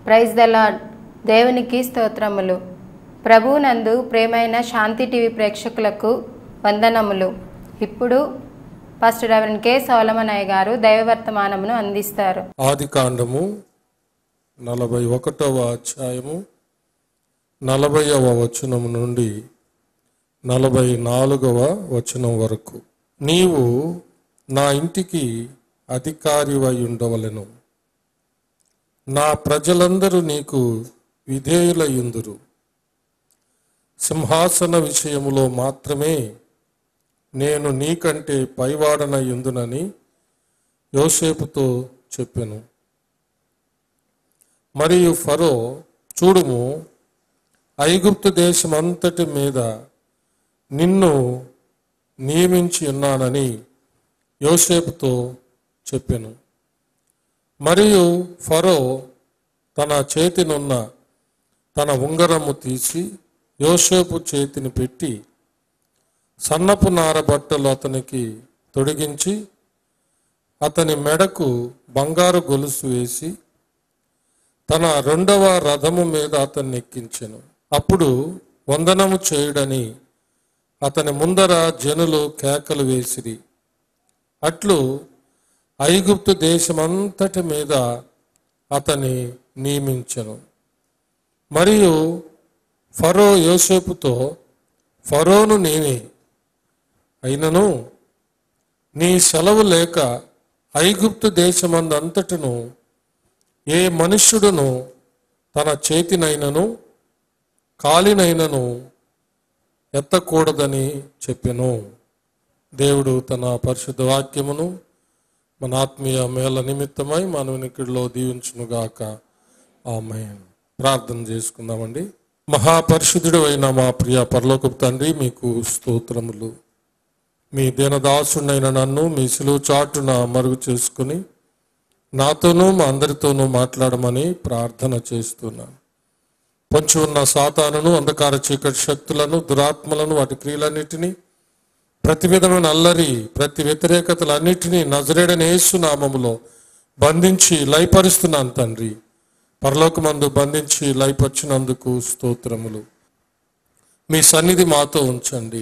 praise the lord దేవునికి స్తోత్రములు ప్రభువునందు ప్రేమైన శాంతి టీవీ ప్రేక్షకులకు వందనములు ఇప్పుడు పాస్టర్ రెవరెండ్ కె సోలమనయ్య గారు దైవవర్తమానమును అందిస్తారు ఆది కాండము నలభై ఒకటవ అధ్యాయము నలభైవ వచనము నుండి నలభై నాలుగవ వచనం వరకు నీవు నా ఇంటికి అధికారివై ఉండవలెను నా ప్రజలందరూ నీకు విధేయులయుందురు సింహాసన విషయములో మాత్రమే నేను నీకంటే పైవాడనయుందునని యోసేపుతో చెప్పెను మరియు ఫరో చూడుము ఐగుప్తు దేశమంతటి మీద నిన్ను నియమించి ఉన్నానని యోసేపుతో చెప్పెను మరియు ఫరో తన చేతినున్న తన ఉంగరము తీసి యోసేపు చేతిని పెట్టి సన్నపు నార బట్టలు అతనికి తొడిగించి అతని మెడకు బంగారు గొలుసు వేసి తన రెండవ రథము మీద అతన్ని ఎక్కించెను అప్పుడు వందనము చేయుడని అతని ముందర జనులు కేకలు వేసిరి అట్లు ఐగుప్తు దేశమంతటి మీద అతని నియమించెను మరియు ఫరో యోసేపుతో ఫరోను నేనే అయినను నీ సెలవు లేక ఐగుప్తు దేశమందంతటను ఏ మనుష్యుడును తన చేతినైనను కాలినైనను ఎత్తకూడదని చెప్పెను దేవుడు తన పరిశుద్ధ వాక్యమును మన ఆత్మీయ మేళ నిమిత్తమై మన వినికిడిలో దీవించునుగాక ఆమె ప్రార్థన చేసుకుందామండి మహాపరిశుద్ధుడు అయిన మా ప్రియ పరలోకపు తండ్రి మీకు స్తోత్రములు మీ దీనదాసుడైన నన్ను మీ సిలువు చాటున మరుగు చేసుకుని నాతోనూ మా అందరితోనూ మాట్లాడమని ప్రార్థన చేస్తున్నాను పొంచి ఉన్న సాతానును అంధకార చీకటి శక్తులను దురాత్మలను వాటి క్రియలన్నిటినీ ప్రతి విధమైన అల్లరి ప్రతి వ్యతిరేకతలన్నిటినీ నజరేడని యేసు నామములో బంధించి లయపరుస్తున్నాను తండ్రి పరలోకమందు బంధించి లయపరిచినందుకు స్తోత్రములు మీ సన్నిధి మాతో ఉంచండి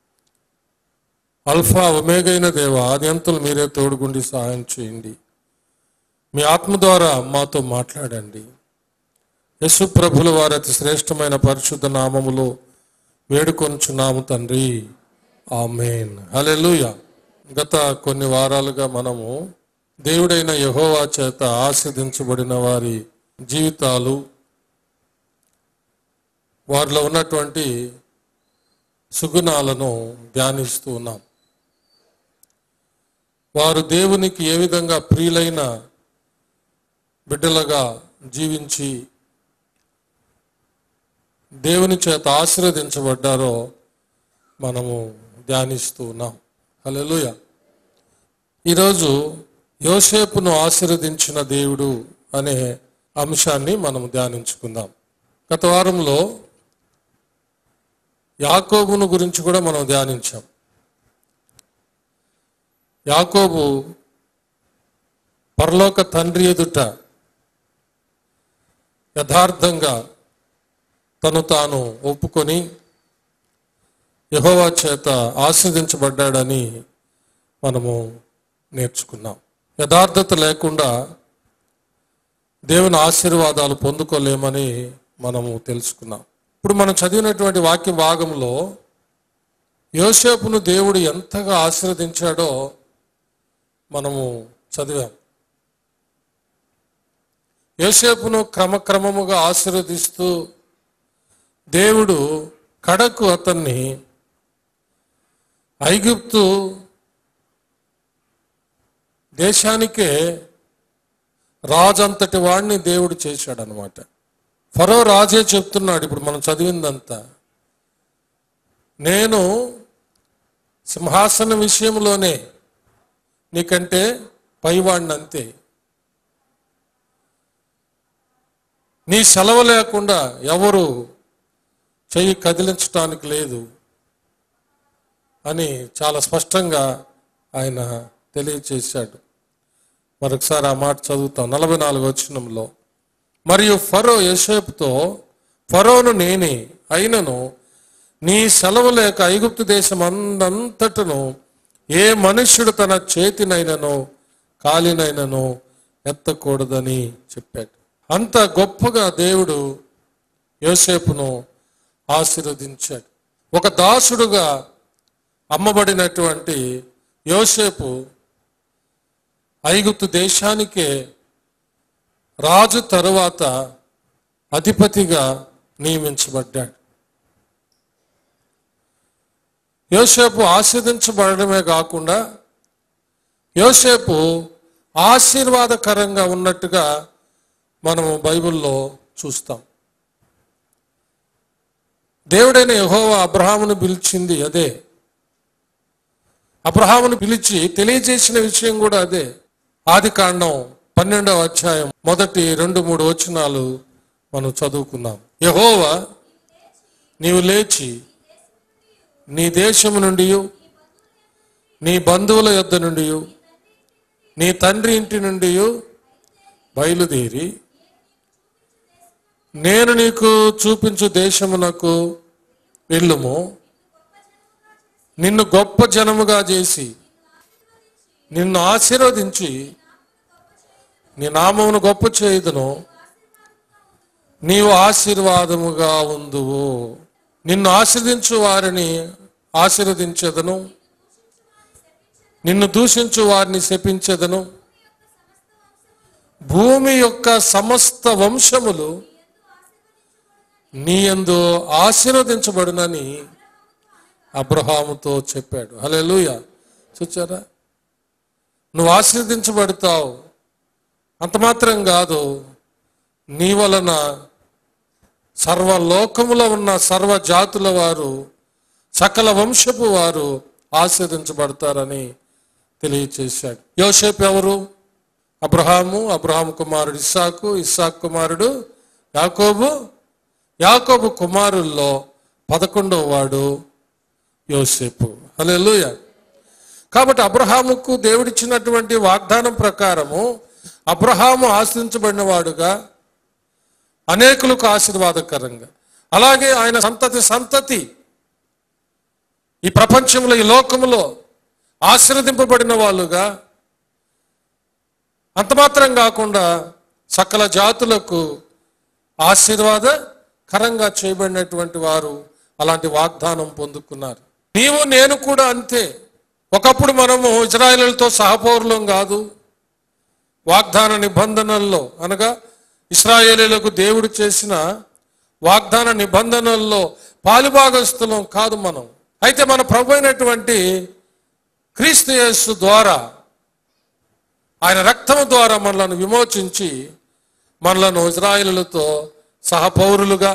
అల్ఫా ఒమేగైన దేవ ఆద్యంతులు మీరే తోడుగుండి సహాయం చేయండి మీ ఆత్మ ద్వారా మాతో మాట్లాడండి యశు ప్రభుల వారి అతి శ్రేష్టమైన పరిశుద్ధ నామములో వేడుకొంచున్నాము తండ్రి ఆమెన్ హల్లెలూయా గత కొన్ని వారాలుగా మనము దేవుడైన యహోవా చేత ఆస్వాదించబడిన వారి జీవితాలు వారిలో ఉన్నటువంటి సుగుణాలను ధ్యానిస్తూ ఉన్నాం వారు దేవునికి ఏ విధంగా ప్రియులైన బిడ్డలుగా జీవించి దేవుని చేత ఆశీర్వదించబడ్డారో మనము ధ్యానిస్తూ ఉన్నాం హల్లెలూయా ఈరోజు యోసేపును ఆశీర్వదించిన దేవుడు అనే అంశాన్ని మనం ధ్యానించుకుందాం గత వారంలో యాకోబును గురించి కూడా మనం ధ్యానించాం యాకోబు పరలోక తండ్రి ఎదుట యథార్థంగా తను తాను ఒప్పుకొని యహోవా చేత ఆస్వాదించబడ్డాడని మనము నేర్చుకున్నాం యథార్థత లేకుండా దేవుని ఆశీర్వాదాలు పొందుకోలేమని మనము తెలుసుకున్నాం ఇప్పుడు మనం చదివినటువంటి వాక్య భాగంలో యోసేపును దేవుడు ఎంతగా ఆశీర్వదించాడో మనము చదివాం యోసేపును క్రమక్రమముగా ఆశీర్వదిస్తూ దేవుడు కడకు అతన్ని ఐగుప్తు దేశానికే రాజంతటి వాడిని దేవుడు చేశాడనమాట ఫరో రాజే చెప్తున్నాడు ఇప్పుడు మనం చదివిందంతా నేను సింహాసన విషయంలోనే నీకంటే పైవాడిని అంతే నీ సెలవు లేకుండా ఎవరు చెయ్యి కదిలించటానికి లేదు అని చాలా స్పష్టంగా ఆయన తెలియచేశాడు మరొకసారి ఆ మాట చదువుతాం నలభై నాలుగు వచనంలో మరియు ఫరో యోసేపుతో ఫరోను నేనే అయినను నీ సెలవు లేక ఐగుప్తు దేశం అందంతటను ఏ మనుష్యుడు తన చేతినైనను కాలినైనను ఎత్తకూడదని చెప్పాడు అంత గొప్పగా దేవుడు యోసేపును ఆశీర్వదించాడు ఒక దాసుడుగా అమ్మబడినటువంటి యోసేపు ఐగుప్తు దేశానికే రాజు తరువాత అధిపతిగా నియమించబడ్డాడు యోసేపు ఆశీర్దించబడమే కాకుండా యోసేపు ఆశీర్వాదకరంగా ఉన్నట్టుగా మనము బైబిల్లో చూస్తాం దేవుడైన యెహోవా అబ్రహామును పిలిచింది అదే అబ్రహామును పిలిచి తెలియజేసిన విషయం కూడా అదే ఆది కాండం పన్నెండవ అధ్యాయం మొదటి రెండు మూడు వచనాలు మనం చదువుకుందాం యహోవా నీవు లేచి నీ దేశము నుండి నీ బంధువుల యొద్ద నుండి నీ తండ్రి ఇంటి నుండి బయలుదేరి నేను నీకు చూపించు దేశమునకు వెళ్ళుము నిన్ను గొప్ప జనముగా చేసి నిన్ను ఆశీర్వదించి నీ నామమును గొప్ప చేయుదును నీవు ఆశీర్వాదముగా ఉందువు నిన్ను ఆశీర్దించు వారిని ఆశీర్వదించదను నిన్ను దూషించు వారిని శపించదను భూమి యొక్క సమస్త వంశములు నీ యందు ఆశీర్వదించబడునని అబ్రహాముతో చెప్పాడు హల్లెలూయ చూచారా నువ్వు ఆశీర్వదించబడతావు అంత మాత్రం కాదు నీ వలన సర్వలోకములో ఉన్న సర్వ జాతుల వారు సకల వంశపు వారు ఆశీర్వదించబడతారని తెలియచేశాడు యోసేపు ఎవరు అబ్రహాము అబ్రహాము కుమారుడు ఇస్సాకు ఇస్సాకు కుమారుడు యాకోబు యాకోబు కుమారుల్లో పదకొండవ వాడు యోసేపు హల్లెలూయా కాబట్టి అబ్రహాముకు దేవుడిచ్చినటువంటి వాగ్దానం ప్రకారము అబ్రహాము ఆశ్రయించబడిన వాడుగా అనేకులకు ఆశీర్వాదకరంగా అలాగే ఆయన సంతతి సంతతి ఈ ప్రపంచంలో ఈ లోకములో ఆశీర్వదింపబడిన వాళ్ళుగా అంత మాత్రం కాకుండా సకల జాతులకు ఆశీర్వాదకరంగా చేయబడినటువంటి వారు అలాంటి వాగ్దానం పొందుకున్నారు నీవు నేను కూడా అంతే ఒకప్పుడు మనము ఇజ్రాయేలులతో సహపౌరులం కాదు వాగ్దాన నిబంధనల్లో అనగా ఇస్రాయేలీలకు దేవుడు చేసిన వాగ్దాన నిబంధనల్లో పాలుభాగస్తులం కాదు మనం అయితే మన ప్రభు అయినటువంటి క్రీస్తు యేసు ద్వారా ఆయన రక్తము ద్వారా మనలను విమోచించి మనలను ఇజ్రాయేలులతో సహపౌరులుగా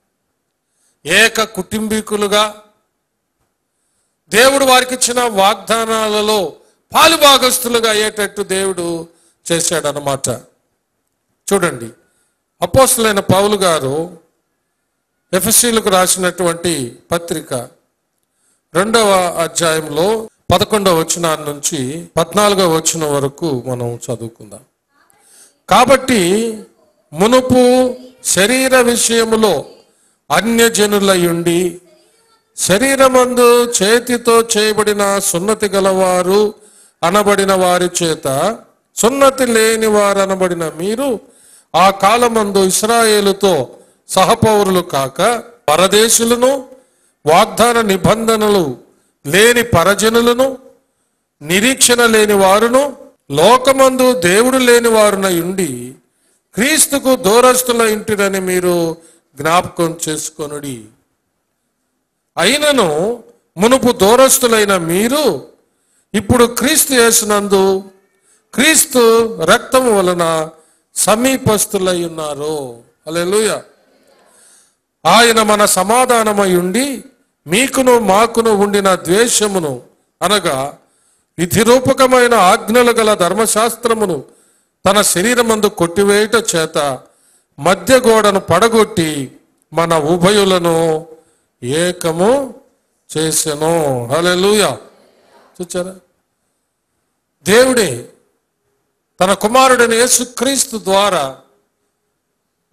ఏక కుటుంబీకులుగా దేవుడు వారికి ఇచ్చిన వాగ్దానాలలో పాలుభాగస్తులుగా అయ్యేటట్టు దేవుడు చేశాడనమాట చూడండి అపోస్తులైన పౌలు గారు ఎఫ్ఎస్సీలకు రాసినటువంటి పత్రిక రెండవ అధ్యాయంలో పదకొండవ వచనం నుంచి పద్నాలుగవ వచనం వరకు మనం చదువుకుందాం కాబట్టి మునుపు శరీర విషయములో అన్యజనులయుండి శరీరమందు చేతితో చేయబడిన సున్నతి గలవారు అనబడిన వారి చేత సున్నతి లేని వారు అనబడిన మీరు ఆ కాలమందు ఇస్రాయేలుతో సహపౌరులు కాక పరదేశులను వాగ్దాన నిబంధనలు లేని పరజనులను నిరీక్షణ లేని వారును లోకమందు దేవుడు లేని వారునై ఉండి క్రీస్తుకు దూరస్తుల ఇంటిరని మీరు జ్ఞాపకం చేసుకొనుడి అయినను మునుపు దూరస్తులైన మీరు ఇప్పుడు క్రీస్తు యేసునందు క్రీస్తు రక్తము వలన సమీపస్తులై ఉన్నారు హల్లెలూయా ఆయన మన సమాధానమై ఉండి మీకును మాకును ఉండిన ద్వేషమును అనగా విధిరూపకమైన ఆజ్ఞలు గల ధర్మశాస్త్రమును తన శరీరమందు కొట్టివేయుట చేత మధ్య గోడను పడగొట్టి మన ఉభయులను ఏకము చేసెను హల్లెలూయా చూచారా దేవుడే తన కుమారుడైన యేసుక్రీస్తు ద్వారా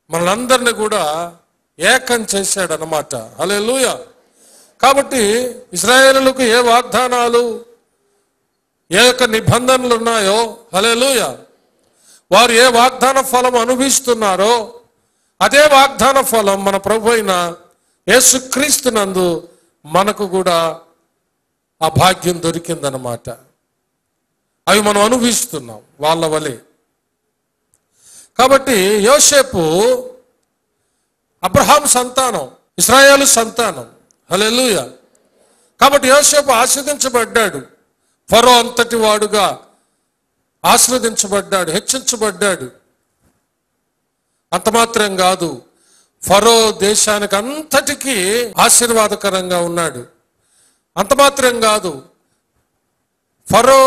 మనలందరిని కూడా ఏకం చేశాడనమాట హల్లెలూయా కాబట్టి ఇస్రాయేలులకు ఏ వాగ్దానాలు ఏ యొక్క నిబంధనలు ఉన్నాయో హల్లెలూయ వారు ఏ వాగ్దాన ఫలం అనుభవిస్తున్నారో అదే వాగ్దాన ఫలం మన ప్రభు అయిన యేసుక్రీస్తునందు మనకు కూడా ఆ భాగ్యం దొరికిందనమాట అవి మనం అనుభవిస్తున్నాం వాళ్ళ వలె కాబట్టి యోసేపు అబ్రహాం సంతానం ఇస్రాయేలు సంతానం హల్లెలూయా కాబట్టి యోసేపు ఆస్వాదించబడ్డాడు ఫరో అంతటి వాడుగా ఆస్వాదించబడ్డాడు హెచ్చించబడ్డాడు అంత మాత్రం కాదు ఫరో దేశానికి అంతటికీ ఆశీర్వాదకరంగా ఉన్నాడు అంత మాత్రం కాదు ఫరో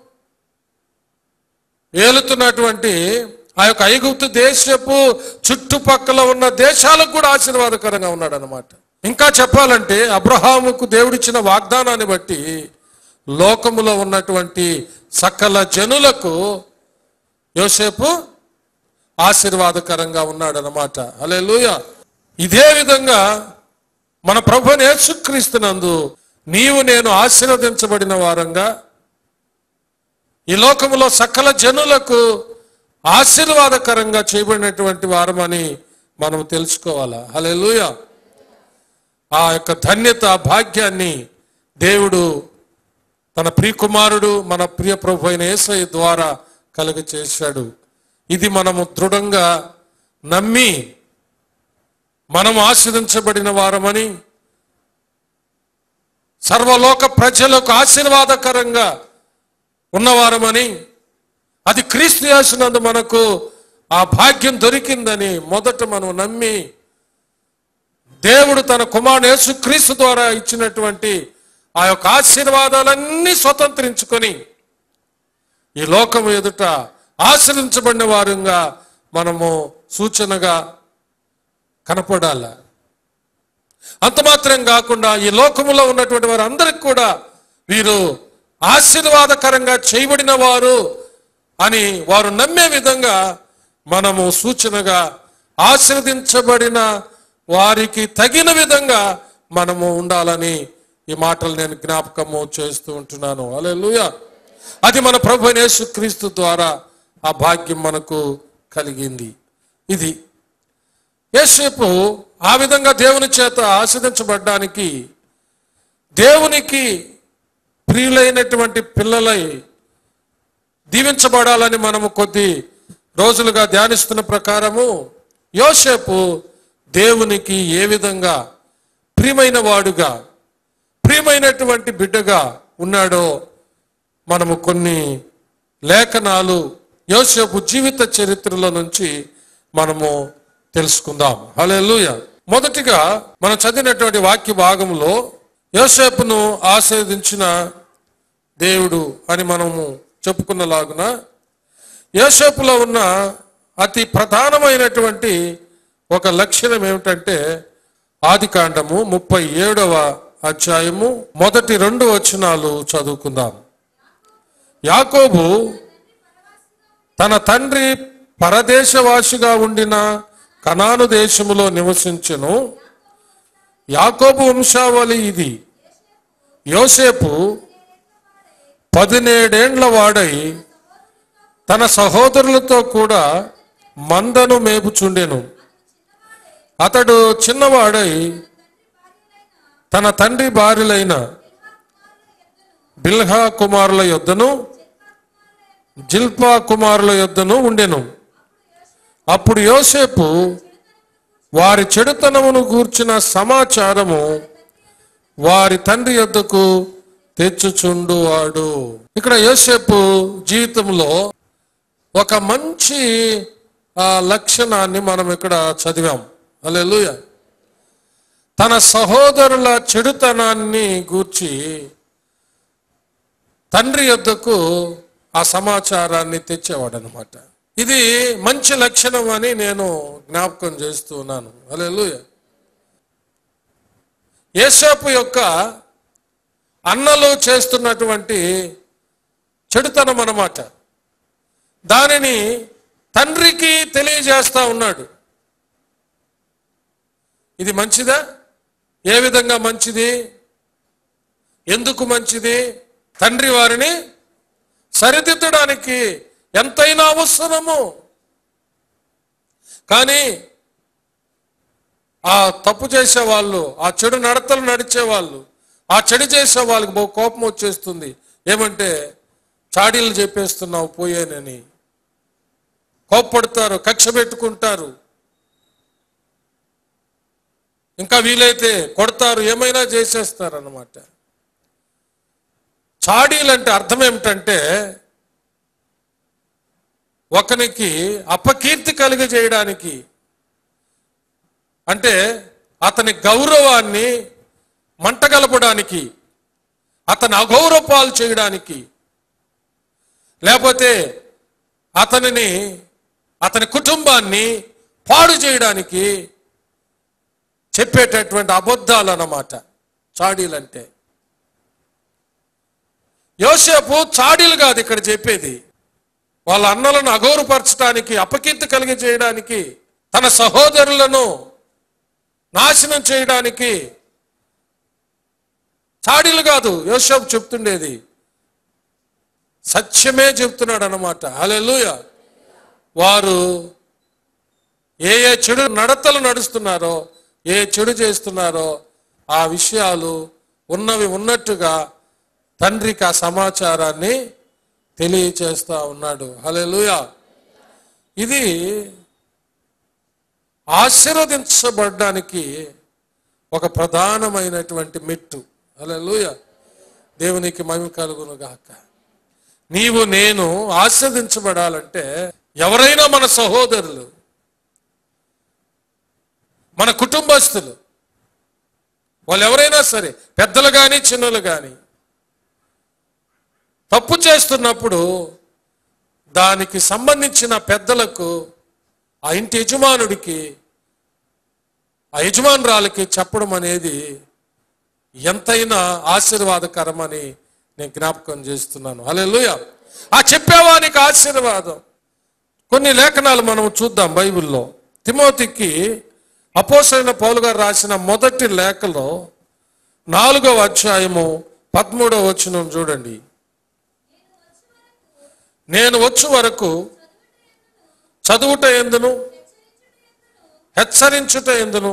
ఏలుతున్నటువంటి ఆ యొక్క ఐగుప్తు దేశపు చుట్టుపక్కల ఉన్న దేశాలకు కూడా ఆశీర్వాదకరంగా ఉన్నాడు అనమాట ఇంకా చెప్పాలంటే అబ్రహాముకు దేవుడిచ్చిన వాగ్దానాన్ని బట్టి లోకములో ఉన్నటువంటి సకల జనులకు యోసేపు ఆశీర్వాదకరంగా ఉన్నాడు అనమాట అలెలుయ ఇదే విధంగా మన ప్రభు యేసుక్రీస్తునందు నీవు నేను ఆశీర్వదించబడిన వారంగా ఈ లోకములో సకల జనులకు ఆశీర్వాదకరంగా చేయబడినటువంటి వారమని మనం తెలుసుకోవాలా హల్లెలూయ ఆ యొక్క ధన్యత ఆ భాగ్యాన్ని దేవుడు తన ప్రియకుమారుడు మన ప్రియ ప్రభు అయిన యేసయ్య ద్వారా కలుగ చేశాడు ఇది మనము దృఢంగా నమ్మి మనం ఆశీర్దించబడిన వారమని సర్వలోక ప్రజలకు ఆశీర్వాదకరంగా ఉన్నవారమని అది క్రీస్తు యేసునందు మనకు ఆ భాగ్యం దొరికిందని మొదట మనం నమ్మి దేవుడు తన కుమారుడు యేసుక్రీస్తు ద్వారా ఇచ్చినటువంటి ఆ యొక్క ఆశీర్వాదాలన్నీ స్వతంత్రించుకొని ఈ లోకం ఎదుట ఆశ్రయించబడిన వారుగా మనము సూచనగా కనపడాల అంత మాత్రం కాకుండా ఈ లోకములో ఉన్నటువంటి వారందరికి కూడా వీరు ఆశీర్వాదకరంగా చేయబడిన వారు అని వారు నమ్మే విధంగా మనము సూచనగా ఆశీర్వదించబడిన వారికి తగిన విధంగా మనము ఉండాలని ఈ మాటలు నేను జ్ఞాపకము చేస్తూ ఉంటున్నాను అలే అది మన ప్రభు అయిన యేసుక్రీస్తు ద్వారా ఆ భాగ్యం మనకు కలిగింది ఇది యేసేపు ఆ విధంగా దేవుని చేత ఆస్వాదించబడ్డానికి దేవునికి ప్రియులైనటువంటి పిల్లలై దీవించబడాలని మనము కొద్ది రోజులుగా ధ్యానిస్తున్న ప్రకారము యోసేపు దేవునికి ఏ విధంగా ప్రియమైన వాడుగా ప్రియమైనటువంటి బిడ్డగా ఉన్నాడో మనము కొన్ని లేఖనాలు యోసేపు జీవిత చరిత్రలో నుంచి మనము తెలుసుకుందాం హల్లెలూయ మొదటిగా మనం చదివినటువంటి వాక్య భాగంలో యోసేపును ఆశీర్వదించిన దేవుడు అని మనము చెప్పుకున్నలాగున యోసేపులో ఉన్న అతి ప్రధానమైనటువంటి ఒక లక్షణం ఏమిటంటే ఆది కాండము ముప్పై ఏడవ అధ్యాయము మొదటి రెండు వచనాలు చదువుకుందాం యాకోబు తన తండ్రి పరదేశవాసిగా ఉండిన కనాను దేశములో నివసించెను యాకోబు వంశావళి ఇది యోసేపు పదినేడేండ్ల వాడై తన సహోదరులతో కూడా మందను మేపుచుండెను అతడు చిన్నవాడై తన తండ్రి భార్యలైన బిల్హా కుమారుల యొద్దను జిల్పా కుమారుల యొద్దను ఉండెను అప్పుడు యోసేపు వారి చెడుతనమును గూర్చిన సమాచారము వారి తండ్రి యొద్దకు తెచ్చుచుండువాడు ఇక్కడ యోసేపు జీవితంలో ఒక మంచి ఆ, లక్షణాన్ని మనం ఇక్కడ చదివాం అలెలుయ తన సహోదరుల చెడుతనాన్ని గూర్చి తండ్రి యొద్దకు ఆ సమాచారాన్ని తెచ్చేవాడు అనమాట ఇది మంచి లక్షణం అని నేను జ్ఞాపకం చేస్తూ ఉన్నాను అలెలుయ యేసేపు యొక్క అన్నలు చేస్తున్నటువంటి చెడుతనం అన్నమాట దానిని తండ్రికి తెలియజేస్తా ఉన్నాడు ఇది మంచిదా ఏ విధంగా మంచిది ఎందుకు మంచిది తండ్రి వారిని సరిదిద్దడానికి ఎంతైనా అవసరము కానీ ఆ తప్పు చేసే వాళ్ళు ఆ చెడు నడతలు నడిచే వాళ్ళు ఆ చెడు చేసే వాళ్ళకి బహు కోపం వచ్చేస్తుంది ఏమంటే చాడీలు చెప్పేస్తున్నావు పోయానని కోప్పడతారు కక్ష పెట్టుకుంటారు ఇంకా వీలైతే కొడతారు ఏమైనా చేసేస్తారు అన్నమాట చాడీలంటే అర్థం ఏమిటంటే ఒకనికి అపకీర్తి కలిగజేయడానికి అంటే అతని గౌరవాన్ని మంటగలపడానికి అతని అగౌరవపాలు చేయడానికి లేకపోతే అతనిని అతని కుటుంబాన్ని పాడు చేయడానికి చెప్పేటటువంటి అబద్ధాలు అన్నమాట చాడీలంటే యోసేపు చాడీలు కాదు ఇక్కడ చెప్పేది వాళ్ళ అన్నలను అగౌరవపరచడానికి అపకీర్తి కలిగి చేయడానికి తన సహోదరులను నాశనం చేయడానికి చాడీలు కాదు యోసేపు చెప్తుండేది సత్యమే చెప్తున్నాడు అనమాట హల్లెలూయ వారు ఏ ఏ చెడు నడతలు నడుస్తున్నారో ఏ చెడు చేస్తున్నారో ఆ విషయాలు ఉన్నవి ఉన్నట్టుగా తండ్రికి ఆ సమాచారాన్ని తెలియచేస్తా ఉన్నాడు హల్లెలూయ ఇది ఆశీర్వదించబడడానికి ఒక ప్రధానమైనటువంటి మెట్టు హల్లెలూయ దేవునికి మహిమ కలుగును గాక నీవు నేను ఆస్వాదించబడాలంటే ఎవరైనా మన సహోదరులు మన కుటుంబస్తులు వాళ్ళు ఎవరైనా సరే పెద్దలు కానీ చిన్నలు కానీ తప్పు చేస్తున్నప్పుడు దానికి సంబంధించిన పెద్దలకు ఆ ఇంటి యజమానుడికి ఆ యజమానురాలకి చెప్పడం అనేది ఎంతైనా ఆశీర్వాదకరమని నేను జ్ఞాపకం చేస్తున్నాను హల్లెలూయ ఆ చెప్పేవానికి ఆశీర్వాదం కొన్ని లేఖనాలు మనం చూద్దాం బైబిల్లో తిమోతికి అపోసైన పౌలు గారు రాసిన మొదటి లేఖలో నాలుగవ అధ్యాయము పదమూడవ వచనం చూడండి నేను వచ్చు వరకు చదువుట ఎందును హెచ్చరించుట ఎందును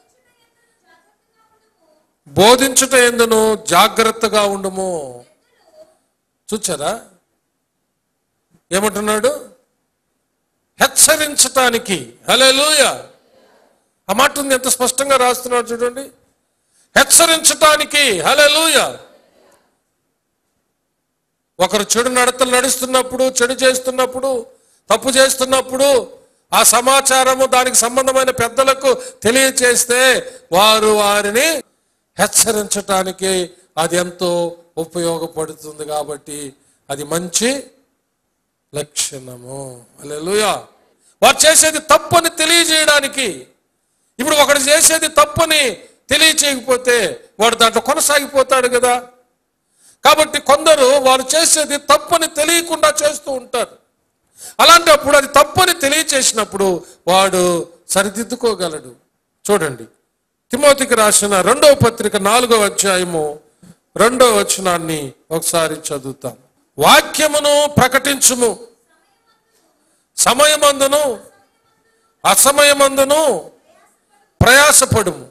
బోధించుట ఎందును జాగ్రత్తగా ఉండుము చూచారా ఏమంటున్నాడు హెచ్చరించటానికి హల్లెలూయ ఆ మాట ఉంది ఎంత స్పష్టంగా రాస్తున్నాడు చూడండి హెచ్చరించటానికి హల్లెలూయ ఒకరు చెడు నడతలు నడుస్తున్నప్పుడు చెడు చేస్తున్నప్పుడు తప్పు చేస్తున్నప్పుడు ఆ సమాచారము దానికి సంబంధమైన పెద్దలకు తెలియచేస్తే వారు వారిని హెచ్చరించటానికి అది ఎంతో ఉపయోగపడుతుంది కాబట్టి అది మంచి లక్షణము అలెలుయా వారు చేసేది తప్పని తెలియజేయడానికి ఇప్పుడు ఒకడు చేసేది తప్పని తెలియచేయకపోతే వాడు దాంట్లో కొనసాగిపోతాడు కదా కాబట్టి కొందరు వారు చేసేది తప్పని తెలియకుండా చేస్తూ ఉంటారు అలాంటప్పుడు అది తప్పని తెలియచేసినప్పుడు వాడు సరిదిద్దుకోగలడు చూడండి తిమోతికి రాసిన రెండవ పత్రిక నాలుగవ అధ్యాయము రెండవ వచనాన్ని ఒకసారి చదువుతాం వాక్యమును ప్రకటించుము సమయమందును అసమయమందును ప్రయాసపడుము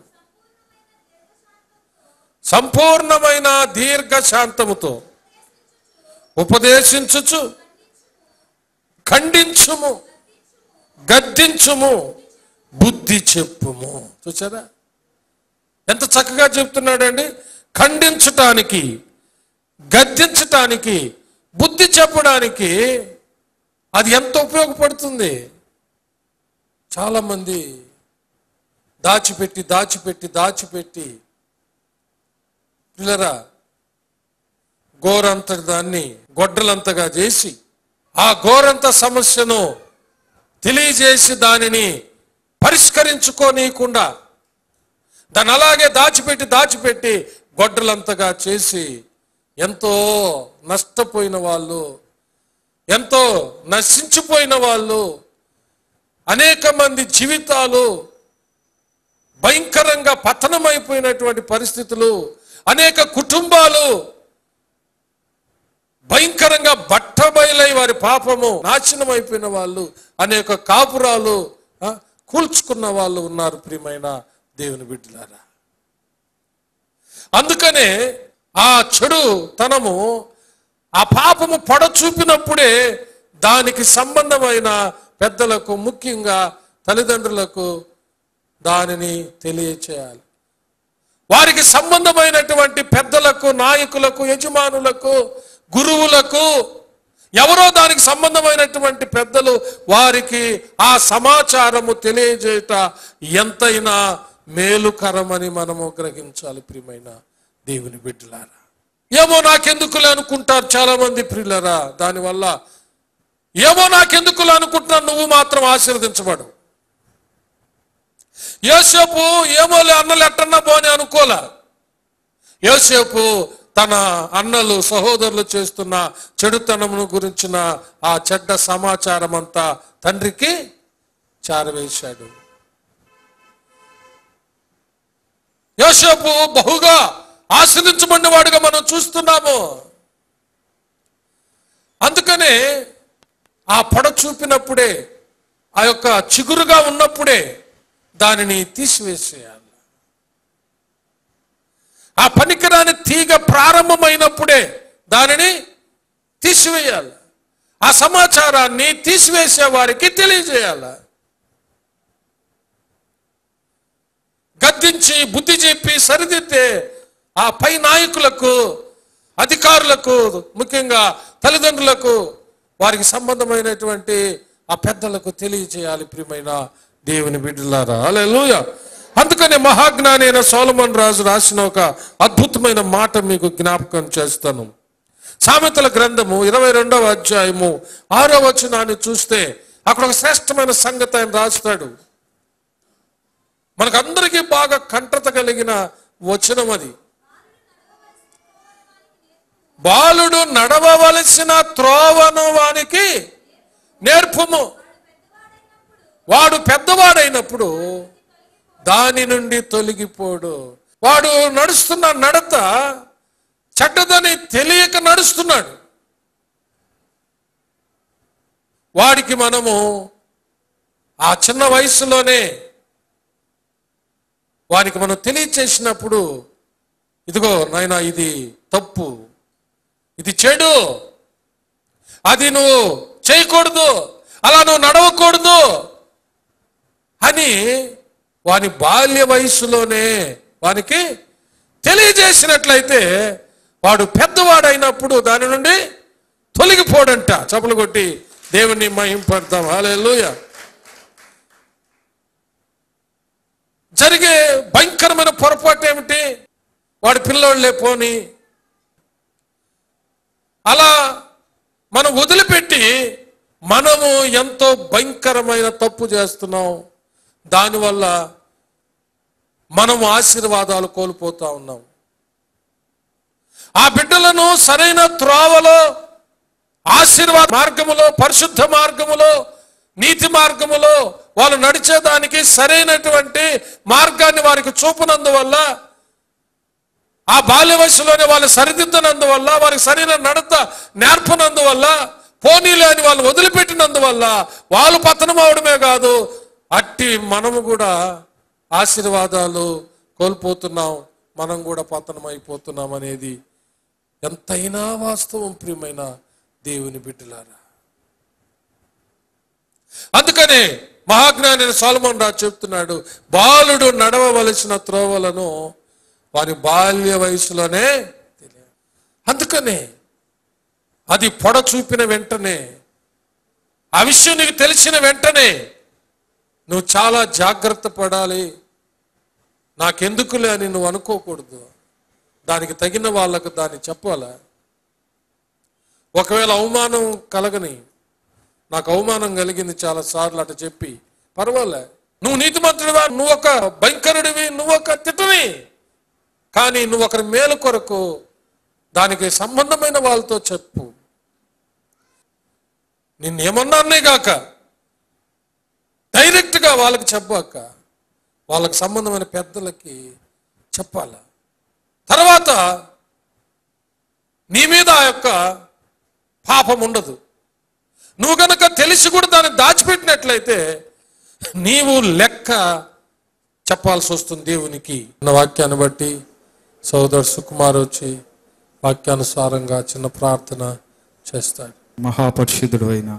సంపూర్ణమైన దీర్ఘ శాంతముతో ఉపదేశించుచు ఖండించుము గద్దించుము బుద్ధి చెప్పుము చూసారా ఎంత చక్కగా చెప్తున్నాడండి ఖండించటానికి గద్దించటానికి బుద్ధి చెప్పడానికి అది ఎంత ఉపయోగపడుతుంది చాలామంది దాచిపెట్టి దాచిపెట్టి దాచిపెట్టి పిల్లరా గోరంత దాన్ని గొడ్డలంతగా చేసి ఆ గోరంత సమస్యను తెలియజేసి దానిని పరిష్కరించుకోనీయకుండా దాన్ని అలాగే దాచిపెట్టి దాచిపెట్టి గొడ్డలంతగా చేసి ఎంతో నష్టపోయిన వాళ్ళు ఎంతో నశించిపోయిన వాళ్ళు అనేక మంది జీవితాలు భయంకరంగా పతనమైపోయినటువంటి పరిస్థితులు అనేక కుటుంబాలు భయంకరంగా బట్టబయలై వారి పాపము నాశనం అయిపోయిన వాళ్ళు అనేక కాపురాలు ఆ, కూల్చుకున్న వాళ్ళు ఉన్నారు ప్రియమైన దేవుని బిడ్డలారా అందుకనే ఆ చెడు తనము ఆ పాపము పొడ చూపినప్పుడే దానికి సంబంధమైన పెద్దలకు ముఖ్యంగా తల్లిదండ్రులకు దానిని తెలియచేయాలి వారికి సంబంధమైనటువంటి పెద్దలకు నాయకులకు యజమానులకు గురువులకు ఎవరో దానికి సంబంధమైనటువంటి పెద్దలు వారికి ఆ సమాచారము తెలియజేయట ఎంతైనా మేలుకరమని మనము గ్రహించాలి ప్రియమైన దేవుని బిడ్డలారా ఏమో నాకెందుకులే అనుకుంటారు చాలా మంది ప్రియులరా దానివల్ల ఏమో నాకెందుకులే అనుకుంటున్నాను నువ్వు మాత్రం ఆశీర్వదించబడు యోసేపు ఏమోలే అన్నలు ఎట్టన్నా పోని అనుకోలే యోసేపు తన అన్నలు సహోదరులు చేస్తున్న చెడుతనమును గురించిన ఆ చెడ్డ సమాచారం అంతా తండ్రికి చారవేశాడు యోసేపు బహుగా ఆశ్రదించబడిన వాడుగా మనం చూస్తున్నాము అందుకనే ఆ పొడ చూపినప్పుడే ఆ యొక్క చిగురుగా ఉన్నప్పుడే దానిని తీసివేసేయాలి ఆ పనికిరాని తీగ ప్రారంభమైనప్పుడే దానిని తీసివేయాలి ఆ సమాచారాన్ని తీసివేసే వారికి తెలియజేయాలి గద్దించి బుద్ధి చెప్పి సరిదిద్దే ఆ పై నాయకులకు అధికారులకు ముఖ్యంగా తల్లిదండ్రులకు వారికి సంబంధమైనటువంటి ఆ పెద్దలకు తెలియజేయాలి ప్రియమైన దేవుని బిడ్డలారా అలెలుయ అందుకనే మహాజ్ఞాని అయిన సోలమన్ రాజు రాసిన ఒక అద్భుతమైన మాట మీకు జ్ఞాపకం చేస్తాను సామెతల గ్రంథము ఇరవై రెండవ అధ్యాయము ఆరో వచనాన్ని చూస్తే అక్కడ ఒక శ్రేష్టమైన సంగతి ఆయన రాస్తాడు మనకందరికీ బాగా కంటత కలిగిన వచనం అది బాలుడు నడవవలసిన త్రోవను వానికి నేర్పుము వాడు పెద్దవాడైనప్పుడు దాని నుండి తొలగిపోడు వాడు నడుస్తున్న నడత చెడ్డదని తెలియక నడుస్తున్నాడు వాడికి మనము ఆ చిన్న వయసులోనే వారికి మనం తెలియచేసినప్పుడు ఇదిగో నాయన ఇది తప్పు ఇది చెడు అది నువ్వు చేయకూడదు అలా నువ్వు నడవకూడదు అని వాని బాల్య వయసులోనే వానికి తెలియజేసినట్లయితే వాడు పెద్దవాడైనప్పుడు దాని నుండి తొలగిపోడంట చపలు కొట్టి దేవుణ్ణి మహింపడతాం హాలేలుయ జరిగే భయంకరమైన పొరపాటు ఏమిటి వాడి పిల్లోళ్ళే పోని అలా మనం వదిలిపెట్టి మనము ఎంతో భయంకరమైన తప్పు చేస్తున్నాం దానివల్ల మనము ఆశీర్వాదాలు కోల్పోతా ఉన్నాం ఆ బిడ్డలను సరైన త్రోవలో ఆశీర్వాద మార్గములో పరిశుద్ధ మార్గములో నీతి మార్గములో వాళ్ళు నడిచేదానికి సరైనటువంటి మార్గాన్ని వారికి చూపనందువల్ల ఆ బాల్య వయసులోనే వాళ్ళు సరిదిద్దనందువల్ల వారికి సరైన నడత నేర్పనందువల్ల పోనీలే అని వాళ్ళు వదిలిపెట్టినందువల్ల వాళ్ళు పతనం అవడమే కాదు అట్టి మనము కూడా ఆశీర్వాదాలు కోల్పోతున్నాం మనం కూడా పతనం అయిపోతున్నాం అనేది ఎంతైనా వాస్తవం ప్రియమైన దేవుని బిడ్డలారా అందుకనే మహాజ్ఞాని సోలమన్ రాజు చెప్తున్నాడు బాలుడు నడవవలసిన త్రోవలను వారి బాల్య వయసులోనే తెలియాలి అందుకనే అది పొడ చూపిన వెంటనే ఆ విషయం నీకు తెలిసిన వెంటనే నువ్వు చాలా జాగ్రత్త పడాలి నాకెందుకులే అని నువ్వు అనుకోకూడదు దానికి తగిన వాళ్ళకు దాన్ని చెప్పాలా ఒకవేళ అవమానం కలగని నాకు అవమానం కలిగింది చాలా సార్లు అట చెప్పి పర్వాలే నువ్వు నీతిమంతుడివా నువ్వు ఒక భయంకరుడివి నువ్వు ఒక తిట్టని కానీ నువ్వు ఒకరి మేలు కొరకు దానికి సంబంధమైన వాళ్ళతో చెప్పు నిన్నేమన్నానే గాక డైరెక్ట్గా వాళ్ళకి చెప్పాక వాళ్ళకి సంబంధమైన పెద్దలకి చెప్పాల తర్వాత నీ మీద ఆ యొక్క పాపం ఉండదు నువ్వు కనుక తెలిసి కూడా దాన్ని దాచిపెట్టినట్లయితే నీవు లెక్క చెప్పాల్సి వస్తుంది దేవునికి నా వాక్యాన్ని బట్టి సోదరు సుకుమార్ వచ్చి వాక్యానుసారంగా చిన్న ప్రార్థన చేస్తాడు మహాపరిశుద్ధుడు అయిన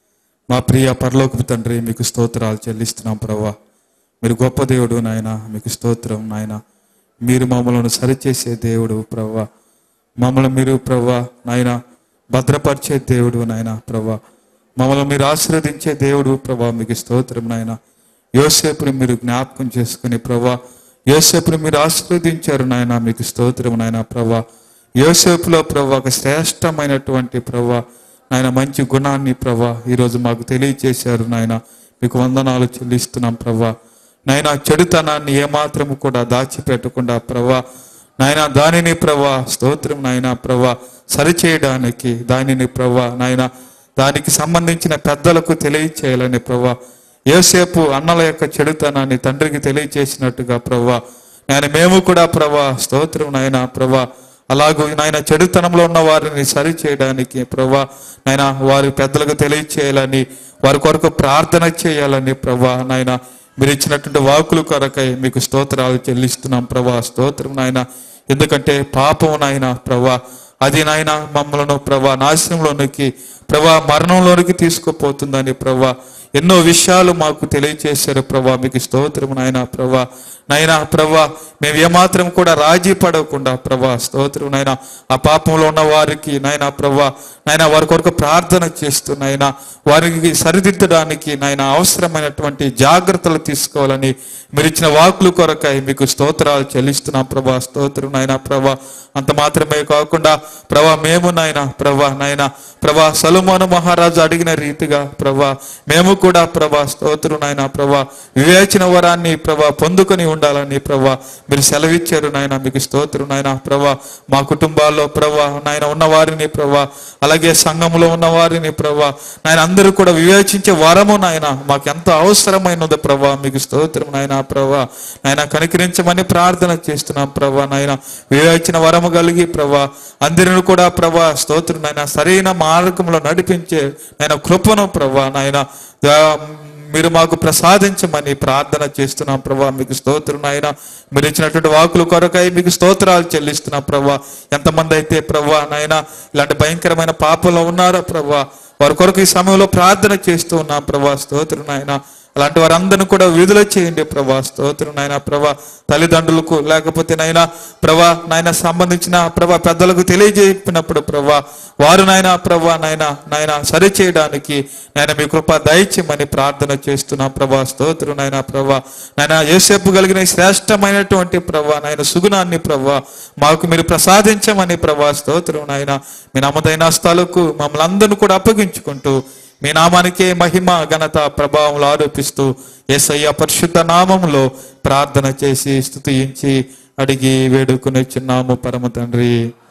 మా ప్రియ పరలోకపు తండ్రి మీకు స్తోత్రాలు చెల్లిస్తున్నాం ప్రభా మీరు గొప్ప దేవుడు నాయన మీకు స్తోత్రం నాయన మీరు మమ్మల్ని సరిచేసే దేవుడు ప్రభా మమ్మల్ని మీరు ప్రభా నాయన భద్రపరిచే దేవుడు నాయన ప్రభా మమ్మల్ని మీరు ఆశీర్వదించే దేవుడు ప్రభా మీకు స్తోత్రం నాయన యోసేపుని మీరు జ్ఞాపకం చేసుకుని ప్రభా యోసేపుని మీరు ఆశీర్వదించారు నాయన మీకు స్తోత్రం నాయన ప్రభా యోసేపులో ప్రభా ఒక శ్రేష్టమైనటువంటి ప్రభా నాయన మంచి గుణాన్ని ప్రభా ఈరోజు మాకు తెలియచేశారు నాయన మీకు వందనాలు చెల్లిస్తున్నాం ప్రభా నాయన చెడుతనాన్ని ఏమాత్రం కూడా దాచిపెట్టకుండా ప్రభా నాయన దానిని ప్రభా స్తోత్రం నాయన ప్రభా సరిచేయడానికి దానిని ప్రభా నాయన దానికి సంబంధించిన పెద్దలకు తెలియచేయాలని ప్రభా యోసేపు అన్నల యొక్క చెడుతనాన్ని తండ్రికి తెలియచేసినట్టుగా ప్రభా నాయన మేము కూడా ప్రభా స్తోత్రం నాయన ప్రభా అలాగూ నాయన చెడుతనంలో ఉన్న వారిని సరి చేయడానికి ప్రభా నాయన వారి పెద్దలకు తెలియచేయాలని వారి కొరకు ప్రార్థన చేయాలని ప్రభా నాయన మీరు ఇచ్చినటువంటి వాకులు కొరకై మీకు స్తోత్రాలు చెల్లిస్తున్నాం ప్రభా స్తోత్రం నాయన ఎందుకంటే పాపం నాయన ప్రభా అది నాయన మమ్మలను ప్రభా నాశనంలోనికి ప్రభా మరణంలోనికి తీసుకుపోతుందని ప్రభా ఎన్నో విషయాలు మాకు తెలియచేశారు ప్రభా మీకు స్తోత్రం నాయన ప్రభా నైనా ప్రభా మేము ఏమాత్రం కూడా రాజీ పడకుండా ప్రభా స్తోత్రం నాయన ఆ పాపంలో ఉన్న వారికి నాయన ప్రభా నాయన వారి కొరకు ప్రార్థన చేస్తూ నాయన వారికి సరిదిద్దడానికి నాయన అవసరమైనటువంటి జాగ్రత్తలు తీసుకోవాలని మీరు ఇచ్చిన వాకులు కొరకై మీకు స్తోత్రాలు చెల్లిస్తున్నాం ప్రభా స్తోత్రం నాయన ప్రభా అంత మాత్రమే కాకుండా ప్రభా మేము నాయన ప్రభా నాయన ప్రభా సలుమాను మహారాజు అడిగిన రీతిగా ప్రభా మేము కూడా ప్రభా స్తోత్రం నాయన ప్రభా వివేచన వరాన్ని ప్రభా పొందుకొని ఉండాలని ప్రభా మీరు సెలవిచ్చారు నాయన మీకు స్తోత్రం నాయన ప్రభా మా కుటుంబాల్లో ప్రభా నాయన ఉన్న వారిని ప్రభా అలాగే సంఘంలో ఉన్న వారిని ప్రభా నాయన అందరూ కూడా వివేచించే వరము నాయన మాకు ఎంత అవసరమైనదో ప్రభా మీకు స్తోత్రం నాయన ప్రభా నాయన కనికరించమని ప్రార్థన చేస్తున్నాం ప్రభా నాయన వివేచన వరము కలిగి ప్రభా అందరిని కూడా ప్రభా స్తోత్రం నాయన సరైన మార్గంలో నడిపించే నాయన కృపను ప్రభా నాయన దా- మీరు మాకు ప్రసాదించమని ప్రార్థన చేస్తున్నాం ప్రభా మీకు స్తోత్రం నాయన మీరు ఇచ్చినటువంటి వాకుల కొరకై మీకు స్తోత్రాలు చెల్లిస్తున్నాం ప్రభా ఎంతమంది అయితే ప్రభా నాయన ఇలాంటి భయంకరమైన పాపంలో ఉన్నారో ప్రభా వారి కొరకు ఈ సమయంలో ప్రార్థన చేస్తూ ఉన్నాం ప్రభా స్తోత్రం నాయన అలాంటి వారందరిని కూడా విడుదల చేయండి ప్రభా స్తోత్రం నాయన ప్రభా తల్లిదండ్రులకు లేకపోతే నాయన ప్రభా నాయన సంబంధించిన ప్రభా పెద్దలకు తెలియజేపినప్పుడు ప్రభా వారు నాయన ప్రభా నాయన నాయన సరి చేయడానికి నాయన మీ కృప దయచేయమని ప్రార్థన చేస్తున్నాం ప్రభా స్తోత్రం నాయన ప్రభా నాయన యేసేపు కలిగిన ఈ శ్రేష్టమైనటువంటి ప్రభా నాయన సుగుణాన్ని ప్రభా మాకు మీరు ప్రసాదించమని ప్రభా స్తోత్రం నాయన మీ నమ్మదైన స్థలకు మమ్మల్ని అందరిని కూడా అప్పగించుకుంటూ మీ నామానికే మహిమ ఘనత ప్రభావములు ఆరోపిస్తూ యేసయ్య పరిశుద్ధ నామములో ప్రార్థన చేసి స్తుతించి అడిగి వేడుకుని చిన్నాము పరమ తండ్రి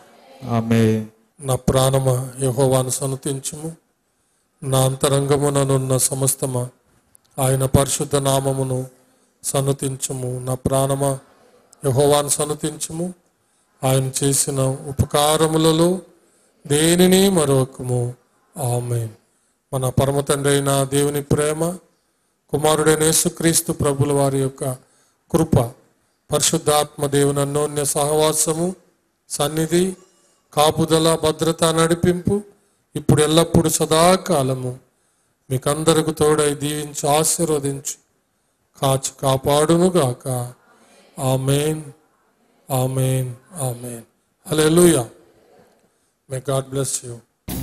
ఆమె నా ప్రాణమ యహోవాను సనుతించుము నా అంతరంగముననున్న సమస్తమ ఆయన పరిశుద్ధ నామమును సనుతించుము నా ప్రాణమ యహోవాను సనుతించుము ఆయన చేసిన ఉపకారములలో దేనిని మరొకము ఆమె మన పరమ తండ్రి అయిన దేవుని ప్రేమ కుమారుడైన యేసుక్రీస్తు ప్రభుల వారి యొక్క కృప పరిశుద్ధాత్మ దేవుని అన్యోన్య సహవాసము సన్నిధి కాపుదల భద్రత నడిపింపు ఇప్పుడు ఎల్లప్పుడు సదాకాలము మీకందరకు తోడై దీవించి ఆశీర్వదించి కాచి కాపాడును గాక amen amen amen hallelujah may God bless you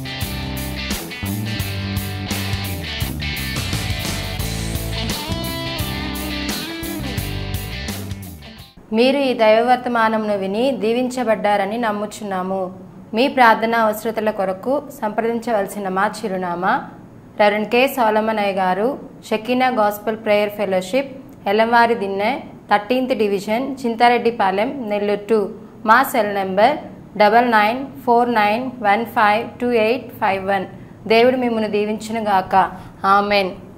మీరు ఈ దైవవర్తమానమును విని దీవించబడ్డారని నమ్ముచున్నాము మీ ప్రార్థన అవసరతల కొరకు సంప్రదించవలసిన మా చిరునామా రెవరెండ్ కె సోలమనయ్య గారు Shekinah gospel prayer fellowship Elamvari Dinne thirteenth division Chintareddypalem Nellore two మా cell number double nine four nine one five two eight five one దేవుడు మిమ్మల్ని దీవించును గాక ఆమెన్